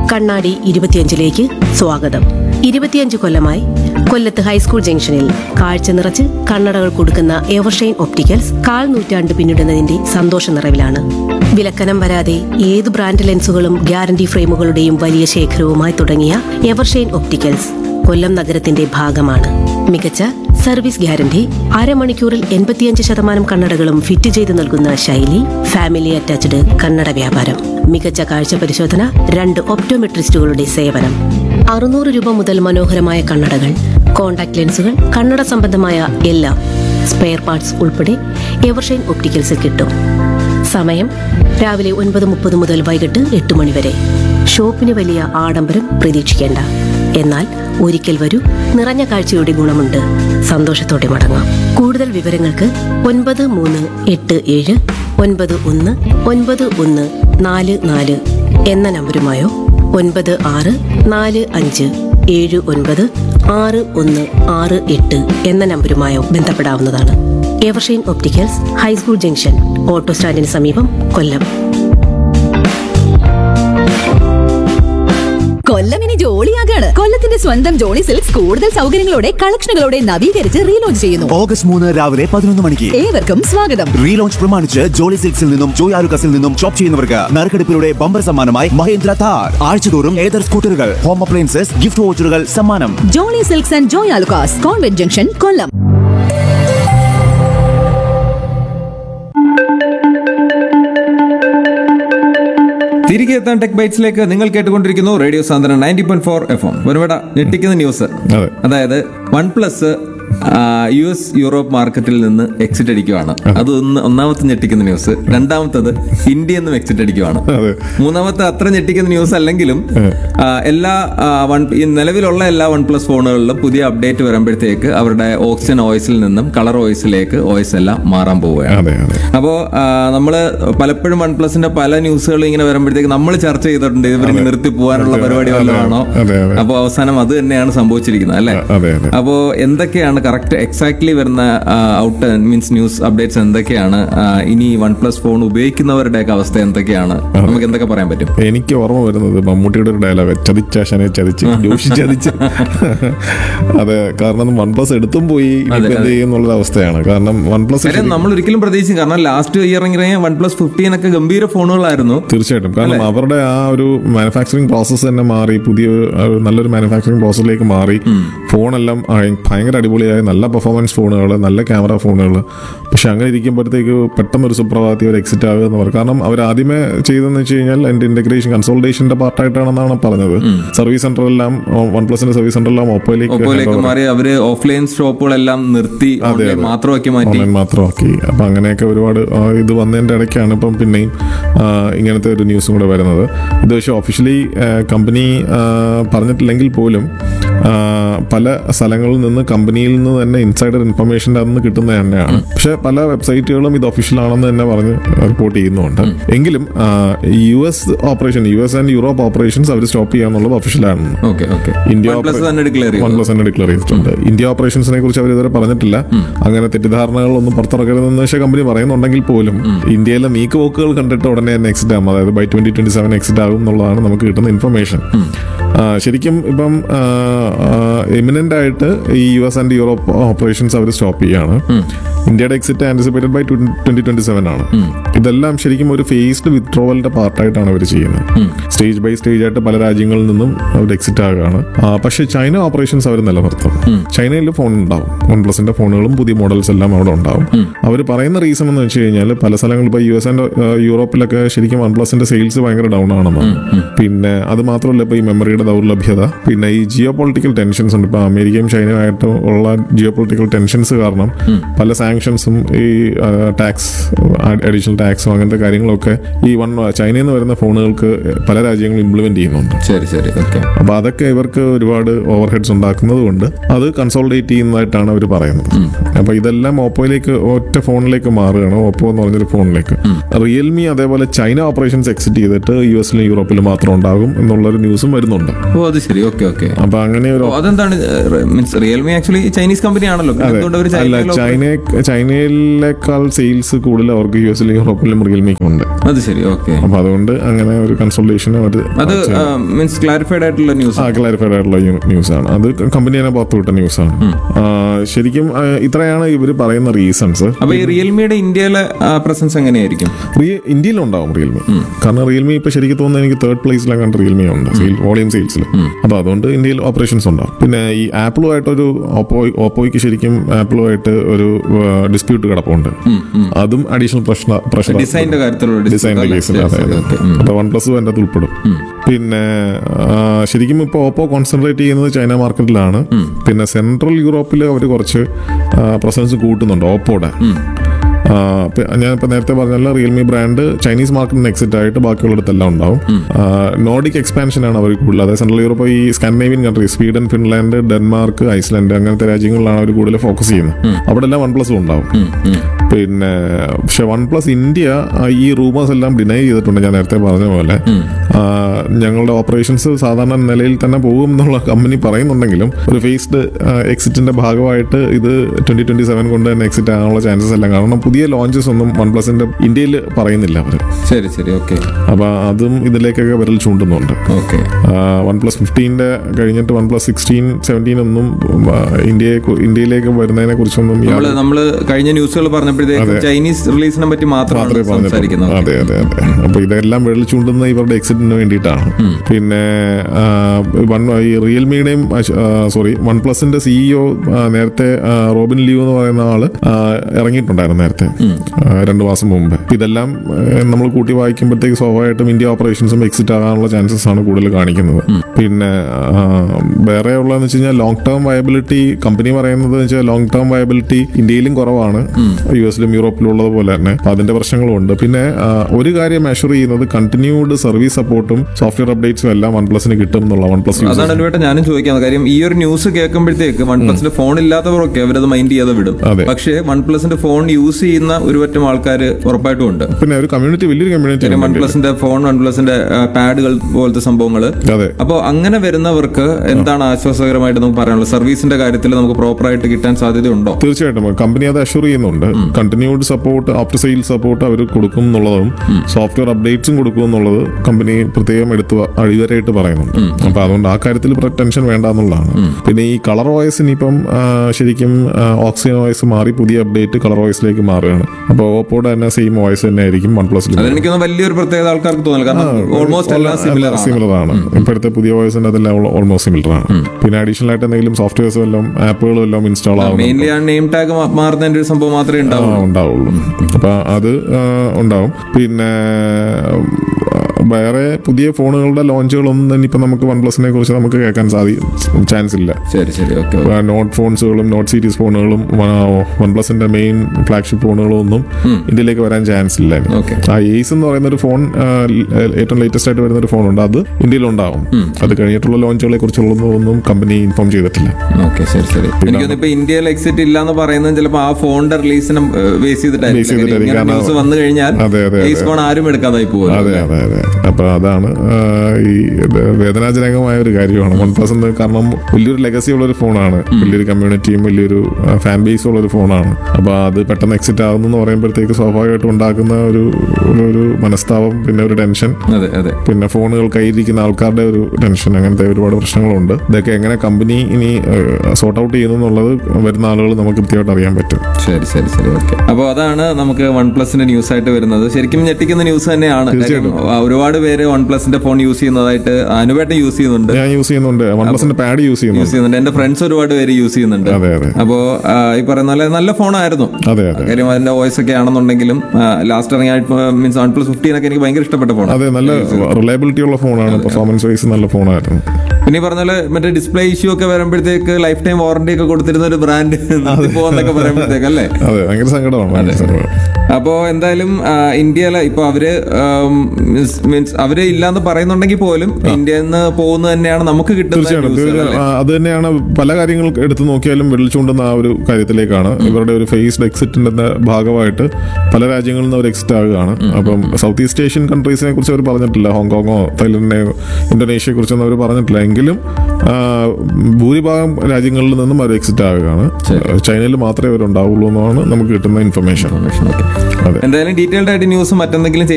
കണ്ണാടി ഇരുപത്തിയഞ്ചിലേക്ക് സ്വാഗതം ഇരുപത്തിയഞ്ച് കൊല്ലമായി കൊല്ലത്ത് ഹൈസ്കൂൾ ജംഗ്ഷനിൽ കാഴ്ച നിറച്ച് കണ്ണടകൾ കൊടുക്കുന്ന എവർഷൈൻ ഒപ്റ്റിക്കൽസ് കാൽ നൂറ്റാണ്ട് പിന്നിടുന്നതിന്റെ സന്തോഷ നിറവിലാണ് വിലക്കനം വരാതെ ഏത് ബ്രാൻഡ് ലെൻസുകളും ഗ്യാരണ്ടി ഫ്രെയിമുകളുടെയും വലിയ ശേഖരവുമായി തുടങ്ങിയ എവർഷൈൻ ഒപ്റ്റിക്കൽസ് കൊല്ലം നഗരത്തിന്റെ ഭാഗമാണ് മികച്ച സർവീസ് ഗ്യാരണ്ടി അരമണിക്കൂറിൽ എൺപത്തിയഞ്ച് ശതമാനം കണ്ണടകളും ഫിറ്റ് ചെയ്ത് നൽകുന്ന ശൈലി ഫാമിലി അറ്റാച്ച്ഡ് കണ്ണട വ്യാപാരം മികച്ച കാഴ്ച പരിശോധന രണ്ട് ഒപ്റ്റോമെട്രിസ്റ്റുകളുടെ സേവനം അറുന്നൂറ് രൂപ മുതൽ മനോഹരമായ കണ്ണടകൾ കോൺടാക്ട് ലെൻസുകൾ കണ്ണട സംബന്ധമായ എല്ലാം സ്പെയർ പാർട്സ് ഉൾപ്പെടെ എവർഷൈൻ ഒപ്റ്റിക്കൽസിൽ കിട്ടും സമയം രാവിലെ ഒൻപത് മുപ്പത് മുതൽ വൈകിട്ട് എട്ട് മണി വരെ ഷോപ്പിന് വലിയ ആഡംബരം പ്രതീക്ഷിക്കേണ്ട എന്നാൽ ഒരിക്കൽ വരൂ നിറഞ്ഞ കാഴ്ചയുടെ ഗുണമുണ്ട് സന്തോഷത്തോടെ മടങ്ങാം കൂടുതൽ വിവരങ്ങൾക്ക് ഒൻപത് മൂന്ന് എട്ട് ഏഴ് ഒൻപത് ഒന്ന് ഒൻപത് ഒന്ന് നാല് നാല് എന്ന നമ്പരുമായോ ഒൻപത് ആറ് നാല് അഞ്ച് ഏഴ് ഒൻപത് ആറ് ഒന്ന് ആറ് എട്ട് എന്ന നമ്പരുമായോ ബന്ധപ്പെടാവുന്നതാണ് Evershine opticals high school junction auto സ്റ്റാൻഡിന് സമീപം കൊല്ലം കൊല്ലം ഇനി ജോളിയാകാണ് കൊല്ലത്തിന്റെ സ്വന്തം ജോളി സിൽക്സ് കൂടുതൽ സൗകര്യങ്ങളോടെ കളക്ഷനുകളോടെ നവീകരിച്ച് റീലോഞ്ച് ചെയ്യുന്നു ഓഗസ്റ്റ് മൂന്ന് രാവിലെ പതിനൊന്ന് മണിക്ക് ഏവർക്കും സ്വാഗതം റീലോഞ്ച് പ്രമാണിച്ച് ജോളി സിൽക്സിൽ നിന്നും ജോയ് ആലുക്കസിൽ നിന്നും ഷോപ്പ് ചെയ്യുന്നവർക്ക് നറുക്കെടുപ്പിലൂടെ ബമ്പർ സമ്മാനമായി മഹേന്ദ്ര താർ ആഴ്ചതോറും ഏതർ സ്കൂട്ടറുകൾ ഹോം അപ്ലയൻസസ് ഗിഫ്റ്റ് വോച്ചറുകൾ സമ്മാനം Jolly silks and Joy Alukkas convent junction Kollam തിരികെ എത്താൻ ടെക് ബൈറ്റ്സിലേക്ക് നിങ്ങൾ കേട്ടുകൊണ്ടിരിക്കുന്നു റേഡിയോ സാന്ദ്രൻ ninety point four F M ഒരുപാട് ഞെട്ടിക്കുന്ന ന്യൂസ് അതെ. അതായത് OnePlus U S Europe മാർക്കറ്റിൽ നിന്ന് എക്സിറ്റ് അടിക്കുവാണ് അത് ഒന്ന് ഒന്നാമത്തെ ഞെട്ടിക്കുന്ന ന്യൂസ് രണ്ടാമത്തത് ഇന്ത്യ നിന്നും എക്സിറ്റ് അടിക്കുവാണ് അതെ. മൂന്നാമത്തെ അത്ര ഞെട്ടിക്കുന്ന ന്യൂസ് അല്ലെങ്കിലും ആ, എല്ലാ ആ, വൺ ഈ നിലവിലുള്ള എല്ലാ വൺ പ്ലസ് ഫോണുകളിലും പുതിയ അപ്ഡേറ്റ് വരുമ്പോഴത്തേക്ക് അവരുടെ ഓക്സിജൻ ഓയിസിൽ നിന്നും കളർ ഓയിസിലേക്ക് ഓയിസ് എല്ലാം മാറാൻ പോവുകയാണ് അതെ അതെ അപ്പോ നമ്മൾ പലപ്പോഴും വൺ പ്ലസിന്റെ പല ന്യൂസുകളും ഇങ്ങനെ വരുമ്പോഴത്തേക്ക് നമ്മൾ ചർച്ച ചെയ്തിട്ടുണ്ട് ഇവർക്ക് നിർത്തി പോകാനുള്ള അതെ, പരിപാടി അതെ, വല്ലതാണോ അതെ, അതെ. അപ്പോ അവസാനം അത് തന്നെയാണ് സംഭവിച്ചിരിക്കുന്നത് അല്ലെ അതെ, അതെ. അപ്പോ എന്തൊക്കെയാണ് കറക്റ്റ് എക്സാക്ട്ലി വരുന്ന ഔട്ട് മീൻസ് ന്യൂസ് അപ്ഡേറ്റ്സ് എന്തൊക്കെയാണ് ആ, ഇനി വൺ പ്ലസ് ഫോൺ ഉപയോഗിക്കുന്നവരുടെയൊക്കെ അവസ്ഥ എന്തൊക്കെയാണ് നമുക്ക് എന്തൊക്കെ പറയാൻ പറ്റും എനിക്ക് ഓർമ്മ വരുന്നത് മമ്മൂട്ടിയുടെ ഒരു ഡയലോഗ് ചതിച്ചാശനെ ചതിച്ച് ജോഷി ചതിച്ച് അതെ കാരണം വൺ പ്ലസ് എടുത്തും പോയി ഇനിയിപ്പോ എന്ത് ചെയ്യും എന്നുള്ളൊരു അവസ്ഥയാണ് കാരണം വൺ പ്ലസ് കാര്യം നമ്മൾ ഒരിക്കലും പ്രതീക്ഷിക്കും കാരണം ലാസ്റ്റ് ഇയർ ഇറങ്ങിയ വൺ പ്ലസ് ഫിഫ്റ്റീൻ ഒക്കെ ഗംഭീര ഫോണുകളായിരുന്നു തീർച്ചയായിട്ടും കാരണം അവരുടെ ആ ഒരു മാനുഫാക്ചറിങ് പ്രോസസ്സ് തന്നെ മാറി പുതിയ ഒരു നല്ലൊരു മാനുഫാക്ചറിങ് പ്രോസസ്സിലേക്ക് മാറി ഫോണെല്ലാം ആ, ഭയങ്കര അടിപൊളിയായ നല്ല പെർഫോമൻസ് ഫോണുകൾ നല്ല ക്യാമറ ഫോണുകൾ പക്ഷെ അങ്ങനെ ഇരിക്കുമ്പോഴത്തേക്ക് പെട്ടെന്ന് ഒരു സുപ്രഭാതി ഒരു എക്സിറ്റ് ആകുക എന്ന് പറയും കാരണം അവർ ആദ്യമേ ചെയ്തതെന്ന് വെച്ച് കഴിഞ്ഞാൽ അതിന്റെ ഇന്റഗ്രേഷൻ കൺസോൾട്ടേഷന്റെ പാർട്ടായിട്ടാണെന്നാണ് പറഞ്ഞത് സർവീസ് സെന്ററെല്ലാം വൺ പ്ലസിന്റെ സർവീസ് സെന്ററെല്ലാം ഒപ്പോയിലേക്ക് ഒപ്പോയിലേക്ക് മാറി അവര് ഓഫ്ലൈൻ ഷോപ്പുകളെല്ലാം നിർത്തി ഓൺലൈൻ മാത്രമാക്കി മാറ്റി ഓൺലൈൻ മാത്രമാക്കി അപ്പൊ അങ്ങനെയൊക്കെ ഒരുപാട് ആ, ഇത് വന്നതിന്റെ ഇടയ്ക്കാണ് ഇപ്പം പിന്നെയും ആ, ഇങ്ങനത്തെ ഒരു ന്യൂസും കൂടെ വരുന്നത് ഇത് പക്ഷേ ഒഫീഷ്യലി കമ്പനി പറഞ്ഞിട്ടില്ലെങ്കിൽ പോലും ആ, പല സ്ഥലങ്ങളിൽ നിന്ന് കമ്പനിയിൽ നിന്ന് തന്നെ ഇൻസൈഡർ ഇൻഫർമേഷൻ അന്ന് കിട്ടുന്നത് തന്നെയാണ് പക്ഷെ പല വെബ്സൈറ്റുകളും ഇത് ഒഫീഷ്യൽ ആണെന്ന് തന്നെ പറഞ്ഞ് റിപ്പോർട്ട് ചെയ്യുന്നുണ്ട് എങ്കിലും U S operation U S and Europe operations അവർ സ്റ്റോപ്പ് ചെയ്യാന്നുള്ളത് ഒഫീഷ്യലാണ് ഓക്കെ ഓക്കെ ഇന്ത്യ പ്ലസ് തന്നെ ഡിക്ലെയർ വൺ ചെയ്തു പ്ലസ് തന്നെ ഡിക്ലെയർ ചെയ്തിട്ടുണ്ട് ഇന്ത്യ ഓപ്പറേഷൻസിനെ കുറിച്ച് അവർ ഇതുവരെ പറഞ്ഞിട്ടില്ല അങ്ങനെ തെറ്റിദ്ധാരണകളൊന്നും പുറത്തിറക്കരുതെന്ന് പക്ഷേ കമ്പനി പറയുന്നുണ്ടെങ്കിൽ പോലും ഇന്ത്യയിലെ നീക്കുപോക്കുകൾ കണ്ടിട്ട് ഉടനെ തന്നെ എക്സിറ്റ് ആകും അതായത് by twenty twenty seven exit ആകും എന്നുള്ളതാണ് നമുക്ക് കിട്ടുന്ന ഇൻഫർമേഷൻ ശരിക്കും ഇപ്പം എമിനന്റ് ആയിട്ട് ഈ U S and Europe operations അവർ സ്റ്റോപ്പ് ചെയ്യാണ് ഇന്ത്യയുടെ exit anticipated by twenty twenty seven ആണ് ഇതെല്ലാം ശരിക്കും ഒരു ഫേസ്ഡ് വിത്ഡ്രോവലിന്റെ പാർട്ടായിട്ടാണ് അവർ ചെയ്യുന്നത് സ്റ്റേജ് ബൈ സ്റ്റേജ് ആയിട്ട് പല രാജ്യങ്ങളിൽ നിന്നും അവർ എക്സിറ്റ് ആകുകയാണ് ആ, പക്ഷേ ചൈന ഓപ്പറേഷൻസ് അവർ നിലനിർത്തും ചൈനയിൽ ഫോൺ ഉണ്ടാവും വൺ പ്ലസിന്റെ ഫോണുകളും പുതിയ മോഡൽസ് എല്ലാം അവിടെ ഉണ്ടാവും അവർ പറയുന്ന റീസൺ എന്ന് വെച്ച് കഴിഞ്ഞാൽ പല സ്ഥലങ്ങളിൽ ഇപ്പോൾ യു എസ് ആൻഡ് യൂറോപ്പിലൊക്കെ ശരിക്കും വൺ പ്ലസിന്റെ സെയിൽസ് ഭയങ്കര ഡൗൺ ആണെന്നാണ് പിന്നെ അത് മാത്രമല്ല ഇപ്പോൾ ഈ മെമ്മറിയുടെ ദൗർലഭ്യത പിന്നെ ഈ ജിയോ പൊളിറ്റിക്കൽ ടെൻഷൻസ് ഉണ്ട് ഇപ്പോൾ അമേരിക്കയും ചൈനയുമായിട്ട് ഉള്ള ജിയോ പൊളിറ്റിക്കൽ ടെൻഷൻസ് കാരണം പല സാങ്ഷൻസും ഈ ടാക്സ് അഡീഷണൽ ടാക്സും അങ്ങനത്തെ കാര്യങ്ങളൊക്കെ ഈ വൺ ചൈനയിൽ നിന്ന് വരുന്ന ഫോണുകൾക്ക് പല രാജ്യങ്ങളും ഇംപ്ലിമെന്റ് ചെയ്യുന്നുണ്ട് ശരി ശരി ഓക്കെ അപ്പൊ അതൊക്കെ ഇവർക്ക് ഒരുപാട് ഓവർ ഹെഡ്സ് ഉണ്ടാക്കുന്നത് കൊണ്ട് അത് കൺസോൾഡേറ്റ് ചെയ്യുന്നതായിട്ടാണ് അവർ പറയുന്നത് അപ്പൊ ഇതെല്ലാം ഓപ്പോയിലേക്ക് ഒറ്റ ഫോണിലേക്ക് മാറുകയാണ് ഓപ്പോ എന്ന് പറഞ്ഞൊരു ഫോണിലേക്ക് റിയൽമി അതേപോലെ ചൈന ഓപ്പറേഷൻസ് എക്സിറ്റ് ചെയ്തിട്ട് യു എസിലും യൂറോപ്പിലും മാത്രം ഉണ്ടാകും എന്നുള്ളൊരു ന്യൂസും വരുന്നുണ്ട് ഓ അത് ശരി ഓക്കെ ഓക്കെ അപ്പൊ അങ്ങനെ ഒരു അതെന്താ എന്താണ് means Realme actually Chinese company ആണല്ലോ പിന്നെ എന്തുകൊണ്ട് അവർ അല്ല ചൈനയിലോ ചൈന ചൈനയിലേക്കാൾ സെയിൽസ് കൂടുതൽ അവർക്ക് യു എസിലും യൂറോപ്പിലും റിയൽമിക്കും ഉണ്ട് അത് ശരി ഓക്കെ അപ്പൊ അതുകൊണ്ട് അങ്ങനെ ഒരു കൺസൾട്ടേഷനും ഒരു അത് മീൻസ് ക്ലാരിഫൈഡ് ആയിട്ടുള്ള ന്യൂസ് ആ ക്ലാരിഫൈഡ് ആയിട്ടുള്ള ന്യൂസ് ആണ് അത് കമ്പനി തന്നെ പുറത്തുവിട്ട ന്യൂസ് ആണ് ആ, ശരിക്കും ആ, ഇത്രയാണ് ഇവർ പറയുന്ന റീസൺസ് അപ്പൊ ഈ റിയൽമിയുടെ ഇന്ത്യയിലെ പ്രസൻസ് എങ്ങനെയായിരിക്കും ഇന്ത്യയിലുണ്ടാവും റിയൽമി കാരണം റിയൽമി ഇപ്പൊ ശരിക്കും തോന്നുന്നത് എനിക്ക് തേർഡ് പ്ലേസിലാണ് റിയൽമി ഉണ്ട് വോളിയം സെയിൽസിൽ അപ്പൊ അതുകൊണ്ട് ഇന്ത്യയിൽ ഓപ്പറേഷൻസ് ഉണ്ടാവും പിന്നെ ഈ ആപ്പിളുമായിട്ടൊരു ഓപ്പോ ഓപ്പോയ്ക്ക് ശരിക്കും ആപ്പിളുമായിട്ട് ഒരു ഡിസ്പ്യൂട്ട് കിടപ്പുണ്ട് അതും അഡീഷണൽ പ്രശ്ന പ്രശ്നം ഡിസൈനിന്റെ കാര്യത്തിലുള്ള dispute ഡിസൈനിന്റെ അല്ലേ? കേസിൽ ശരി, അതെ ശരി, അതെ. okay. ഉം. അപ്പൊ വൺ പ്ലസ് അതിന്റെ അകത്ത് ഉൾപ്പെടും പിന്നെ ആ, ശരിക്കും ഇപ്പോൾ ഓപ്പോ കോൺസെൻട്രേറ്റ് ചെയ്യുന്നത് ചൈന മാർക്കറ്റിലാണ് പിന്നെ സെൻട്രൽ യൂറോപ്പിൽ അവർ കുറച്ച് പ്രസൻസ് കൂട്ടുന്നുണ്ട് ഓപ്പോയുടെ ആ, പി- ഞാൻ ഇപ്പൊ നേരത്തെ പറഞ്ഞല്ലോ റിയൽമി ബ്രാൻഡ് ചൈനീസ് മാർക്കറ്റിന് എക്സിറ്റ് ആയിട്ട് ബാക്കിയുള്ളിടത്തെല്ലാം ഉണ്ടാവും നോർഡിക് എക്സ്പാൻഷൻ ആണ് അവർ കൂടുതൽ അതായത് സെൻട്രൽ യൂറോപ്പ് ഈ Scandinavian country Sweden Finland Denmark Iceland അങ്ങനത്തെ രാജ്യങ്ങളിലാണ് അവർ കൂടുതൽ ഫോക്കസ് ചെയ്യുന്നത് അവിടെ എല്ലാം വൺ പ്ലസും ഉണ്ടാവും പിന്നെ പക്ഷെ വൺ പ്ലസ് ഇന്ത്യ ആ, ഈ റൂമേഴ്സ് എല്ലാം ഡിനൈ ചെയ്തിട്ടുണ്ട് ഞാൻ നേരത്തെ പറഞ്ഞ പോലെ ആ, ഞങ്ങളുടെ ഓപ്പറേഷൻസ് സാധാരണ നിലയിൽ തന്നെ പോകും എന്നുള്ള കമ്പനി പറയുന്നുണ്ടെങ്കിലും ഒരു ഫേസ്ഡ് എക്സിറ്റിന്റെ ഭാഗമായിട്ട് ഇത് ട്വന്റി ട്വന്റി സെവൻ കൊണ്ട് തന്നെ എക്സിറ്റ് ആകാനുള്ള ചാൻസസ് എല്ലാം കാരണം പുതിയ ലോഞ്ചസ് ഒന്നും വൺ പ്ലസിന്റെ ഇന്ത്യയിൽ പറയുന്നില്ല അവർ ശരി ശരി ഓക്കെ അപ്പൊ അതും ഇതിലേക്കൊക്കെ വിരൽ ചൂണ്ടുന്നുണ്ട് ഓക്കെ വൺ പ്ലസ് ഫിഫ്റ്റീൻ്റെ കഴിഞ്ഞിട്ട് വൺ പ്ലസ് സിക്സ്റ്റീൻ സെവൻറ്റീൻ ഒന്നും ആ, ഇന്ത്യയെ കു- ഇന്ത്യയിലേക്ക് വരുന്നതിനെ കുറിച്ചൊന്നും നമ്മള് നമ്മള് കഴിഞ്ഞ ന്യൂസുകൾ പറഞ്ഞപ്പോഴത്തേക്കും ചൈനീസ് റിലീസിനെ പറ്റി മാത്രമാണ് മാത്രമേ പറഞ്ഞിട്ടുള്ളൂ സംസാരിക്കുന്നത് അതെ അതെ അതെ അപ്പൊ ഇതെല്ലാം വെള്ളിൽ ചൂണ്ടുന്ന ഇവരുടെ എക്സിറ്റിന് വേണ്ടിയിട്ടാണ് പിന്നെ ആ, വൺ ഈ റിയൽമിയുടെയും സോറി വൺ പ്ലസിന്റെ സിഇഒ നേരത്തെ ആ, റോബിൻ ലീവ് എന്ന് പറയുന്ന ആള് ആ, ഇറങ്ങിയിട്ടുണ്ടായിരുന്നു നേരത്തെ ആ, രണ്ടു മാസം മുമ്പ് ഇപ്പൊ ഇതെല്ലാം നമ്മൾ കൂട്ടി വായിക്കുമ്പോഴത്തേക്ക് സ്വാഭാവികമായിട്ടും ഇന്ത്യ ഓപ്പറേഷൻസും എക്സിറ്റ് ആകാനുള്ള ചാൻസസ് ആണ് കൂടുതൽ കാണിക്കുന്നത് പിന്നെ ആ, വേറെ ഉള്ളതെന്ന് വെച്ച് കഴിഞ്ഞാൽ ലോങ് ടേം വയബിലിറ്റി കമ്പനി പറയുന്നത് വെച്ചാൽ ലോങ് ടേം വയബിലിറ്റി ഇന്ത്യയിലും കുറവാണ് യു എസിലും യൂറോപ്പിലും ഉള്ളത് പോലെ തന്നെ അപ്പൊ അതിന്റെ പ്രശ്നങ്ങളും ഉണ്ട് പിന്നെ ആ, ഒരു കാര്യം മെഷർ ചെയ്യുന്നത് കണ്ടിന്യൂഡ് സർവീസ് സപ്പോർട്ടും സോഫ്റ്റ്വെയർ അപ്ഡേറ്റ്സും എല്ലാം വൺ പ്ലസിന് കിട്ടും എന്നുള്ള വൺ പ്ലസ് അതാണ് അനുവേട്ട ഞാനും ചോദിക്കുന്നത് കാര്യം ഈ ഒരു ന്യൂസ് കേൾക്കുമ്പോഴത്തേക്ക് വൺ പ്ലസിന്റെ ഫോൺ ഇല്ലാത്തവരൊക്കെ അവരത് മൈൻഡ് ചെയ്യാതെ വിടും അതെ. പക്ഷേ വൺ പ്ലസിന്റെ ഫോൺ യൂസ് ചെയ്യുന്ന ഒരു പറ്റം ആൾക്കാർ ഉറപ്പായിട്ടും ഉണ്ട് പിന്നെ ഒരു കമ്മ്യൂണിറ്റി വലിയൊരു കമ്മ്യൂണിറ്റി വൺ പ്ലസിന്റെ ഫോൺ വൺ പ്ലസിന്റെ പാഡുകൾ പോലത്തെ സംഭവങ്ങൾ അതെ അപ്പോൾ അങ്ങനെ വരുന്നവർക്ക് എന്താണ് ആശ്വാസകരമായിട്ട് നമുക്ക് പറയാനുള്ളത് സർവീസിന്റെ കാര്യത്തിൽ നമുക്ക് പ്രോപ്പർ ആയിട്ട് കിട്ടാൻ സാധ്യതയുണ്ടോ തീർച്ചയായിട്ടും കമ്പനി അത് അഷ്യൂർ ചെയ്യുന്നുണ്ട് continued support after sale support അവർ കൊടുക്കും എന്നുള്ളതും സോഫ്റ്റ്വെയർ അപ്ഡേറ്റ്സും കൊടുക്കും എന്നുള്ളത് കമ്പനി പ്രത്യേകം എടുത്ത് വ- അടിവരയിട്ട് പറയുന്നുണ്ട് അപ്പൊ അതുകൊണ്ട് ആ കാര്യത്തിൽ ടെൻഷൻ വേണ്ട എന്നുള്ളതാണ് പിന്നെ ഈ കളർ വോയിസ് ഇനിയിപ്പം ആ, ശരിക്കും ഓക്സിജൻ വോയിസ് മാറി പുതിയ അപ്ഡേറ്റ് കളർ വോയിസിലേക്ക് മാറുകയാണ് അപ്പോൾ ഓപ്പോയുടെ തന്നെ സെയിം വോയിസ് തന്നെ ആയിരിക്കും വൺ പ്ലസിൽ അതെനിക്കൊന്ന് വലിയൊരു പ്രത്യേകത ആൾക്കാർക്ക് തോന്നില്ല കാരണം ഓൾമോസ്റ്റ് എല്ലാം സിമിലർ ആണ് സിമിലർ ആണ് ഇപ്പോഴത്തെ പുതിയ വോയിസിന്റെ അതെല്ലാം ഓൾമോസ്റ്റ് സിമിലർ ആണ് പിന്നെ അഡീഷണൽ ആയിട്ട് എന്തെങ്കിലും സോഫ്റ്റ്വെയർസും എല്ലാം ആപ്പുകളും എല്ലാം ഇൻസ്റ്റാൾ ആവുന്നു മെയിൻലി ആ നെയിം ടാഗ് മാറുന്നതിന്റെ ഒരു സംഭവം മാത്രമേ ആ, ഉണ്ടാവുള്ളൂ ഉണ്ടാവുള്ളൂ അപ്പൊ അത് ആ, ഉണ്ടാവും പിന്നെ ഉം, വേറെ പുതിയ ഫോണുകളുടെ ലോഞ്ചുകളൊന്നും ഇനിയിപ്പോ നമുക്ക് വൺ പ്ലസിനെ കുറിച്ച് നമുക്ക് കേൾക്കാൻ സാധി ചാൻസ് ഇല്ല ശരി ശരി ഓക്കെ നോട്ട് ഫോൺസുകളും നോട്ട് സീരീസ് ഫോണുകളും വൺ പ്ലസിന്റെ മെയിൻ ഫ്ലാഗ്ഷിപ്പ് ഫോണുകളും ഒന്നും ഇന്ത്യയിലേക്ക് വരാൻ ചാൻസ് ഇല്ല ഇനി. Okay. ആ എയ്സ് എന്ന് പറയുന്ന ഒരു ഫോൺ ആ, ഏറ്റവും ലേറ്റസ്റ്റ് ആയിട്ട് വരുന്ന ഒരു ഫോൺ ഉണ്ട് അത് ഇന്ത്യയിൽ ഉണ്ടാവും അത് കഴിഞ്ഞിട്ടുള്ള ലോഞ്ചുകളെ കുറിച്ചുള്ളതൊന്നും കമ്പനി ഇൻഫോം ചെയ്തിട്ടില്ല ഓക്കെ ശരി ശരി എനിക്കൊന്ന് ഇപ്പൊ ഇന്ത്യയിൽ എക്സിറ്റ് ഇല്ല എന്ന് പറയുന്നത് ചിലപ്പോൾ ആ ഫോണിന്റെ റിലീസിനെ ബേസ് ചെയ്തിട്ടായിരിക്കും ചെയ്തിട്ടായിരിക്കും. കാര്യം ഇങ്ങനെ കാരണം ന്യൂസ് വന്നു കഴിഞ്ഞാൽ അതെ, അതെ, ഈ ഫോൺ ആരും എടുക്കാതായി പോകും അതെ അതെ അതെ അപ്പൊ അതാണ് ആ, ഈ ഇത് വേദനാജനകമായ ഒരു കാര്യമാണ് വൺ പ്ലസ് എന്ന് കാരണം വലിയൊരു ലെഗസി ഉള്ള ഒരു ഫോണാണ് വലിയൊരു കമ്മ്യൂണിറ്റിയും വലിയൊരു ഫാൻ ബേസ് ഉള്ള ഒരു ഫോണാണ് അപ്പൊ അത് പെട്ടെന്ന് എക്സിറ്റ് ആകുന്നു എന്ന് പറയുമ്പോഴത്തേക്ക് സ്വാഭാവികമായിട്ടും ഉണ്ടാക്കുന്ന ഒരു ഒരു- ഒരു മനസ്താപം പിന്നെ ഒരു ടെൻഷൻ അതെ അതെ പിന്നെ ഫോണുകൾ കയ്യിരിക്കുന്ന ആൾക്കാരുടെ ഒരു ടെൻഷൻ അങ്ങനത്തെ ഒരുപാട് പ്രശ്നങ്ങളുണ്ട് ഇതൊക്കെ എങ്ങനെ കമ്പനി ഇനി സോർട്ട് ഔട്ട് ചെയ്യുന്നു എന്നുള്ളത് വരുന്ന ആളുകൾ നമുക്ക് കൃത്യമായിട്ട് അറിയാൻ പറ്റും ശരി ശരി ശരി ഓക്കെ അപ്പോൾ അതാണ് നമുക്ക് വൺ പ്ലസിന്റെ ന്യൂസ് ആയിട്ട് വരുന്നത് ശരിക്കും ഞെട്ടിക്കുന്ന ന്യൂസ് തന്നെയാണ് കാര്യം, ആ, ഒരുപാട് പേര് വൺ പ്ലസിന്റെ ഫോൺ യൂസ് ചെയ്യുന്നതായിട്ട് അനുവേട്ടൻ യൂസ് ചെയ്യുന്നുണ്ട് ഞാൻ യൂസ് ചെയ്യുന്നുണ്ട് വൺ പ്ലസിന്റെ പാഡ് യൂസ് യൂസ് ചെയ്യുന്നുണ്ട് ചെയ്യുന്നുണ്ട് എന്റെ ഫ്രണ്ട്സ് ഒരുപാട് പേര് യൂസ് ചെയ്യുന്നുണ്ട് അതെ അതെ അപ്പോ ആ, ഈ പറയുന്ന പോലെ നല്ല ഫോണായിരുന്നു അതെ അതെ കാര്യം അതിന്റെ വോയിസ് ഒക്കെ ആണെന്നുണ്ടെങ്കിലും ലാസ്റ്റ് ഇറങ്ങിയ മീൻസ് വൺ പ്ലസ് ഫിഫ്റ്റീൻ ഒക്കെ എനിക്ക് ഭയങ്കര ഇഷ്ടപ്പെട്ട ഫോൺ അതെ നല്ല റിലയബിലിറ്റി ഉള്ള ഫോണാണ് പെർഫോമൻസ് വൈസ് നല്ല ഫോണായിരുന്നു പിന്നെ ഈ പറഞ്ഞ പോലെ മറ്റേ ഡിസ്പ്ലേ ഇഷ്യൂ ഒക്കെ വരുമ്പോഴത്തേക്ക് ലൈഫ് ടൈം വാറണ്ടി ഒക്കെ കൊടുത്തിരുന്ന ഒരു ബ്രാൻഡ് പോകുന്നൊക്കെ പറയുമ്പോഴത്തേക്ക് അല്ലേ അതെ ഭയങ്കര സങ്കടമാണ് ഭയങ്കര സങ്കടമാണ്. അപ്പോ എന്തായാലും ആ, ഇന്ത്യയിലെ ഇപ്പൊ അവര് മീൻസ് അവര് ഇല്ലാന്ന് പറയുന്നുണ്ടെങ്കിൽ പോലും ഇന്ത്യയിൽ നിന്ന് പോകുന്നത് തന്നെയാണ് നമുക്ക് കിട്ടുന്ന തീർച്ചയായിട്ടും news തീർച്ചയായും. അല്ലേ? ആ, അത് തന്നെയാണ് പല കാര്യങ്ങൾ എടുത്തു നോക്കിയാലും വിളിച്ചുകൊണ്ടുന്ന ആ ഒരു കാര്യത്തിലേക്കാണ് ഇവരുടെ ഒരു ഫേസ്ഡ് എക്സിറ്റിന്റെ ഭാഗമായിട്ട് പല രാജ്യങ്ങളിൽ നിന്ന് അവർ എക്സിറ്റ് ആകുകയാണ് അപ്പം സൗത്ത് ഈസ്റ്റ് ഏഷ്യൻ കൺട്രീസിനെ കുറിച്ച് അവർ പറഞ്ഞിട്ടില്ല ഹോങ്കോങ്ങോ തായ്ലൻഡിനെയോ ഇന്തോനേഷ്യയെ കുറിച്ചൊന്നും അവർ പറഞ്ഞിട്ടില്ല എങ്കിലും എങ്കിലും ആ, ഭൂരിഭാഗം രാജ്യങ്ങളിൽ നിന്നും അവർ എക്സിറ്റ് ആകുകയാണ് ചൈനയിൽ മാത്രമേ അവരുണ്ടാവുള്ളൂ എന്നാണ് നമുക്ക് കിട്ടുന്ന ഇൻഫർമേഷൻ ഓക്കെ അതെ എന്തായാലും ഡീറ്റെയിൽഡ് ആയിട്ട് ന്യൂസ് മറ്റെന്തെങ്കിലും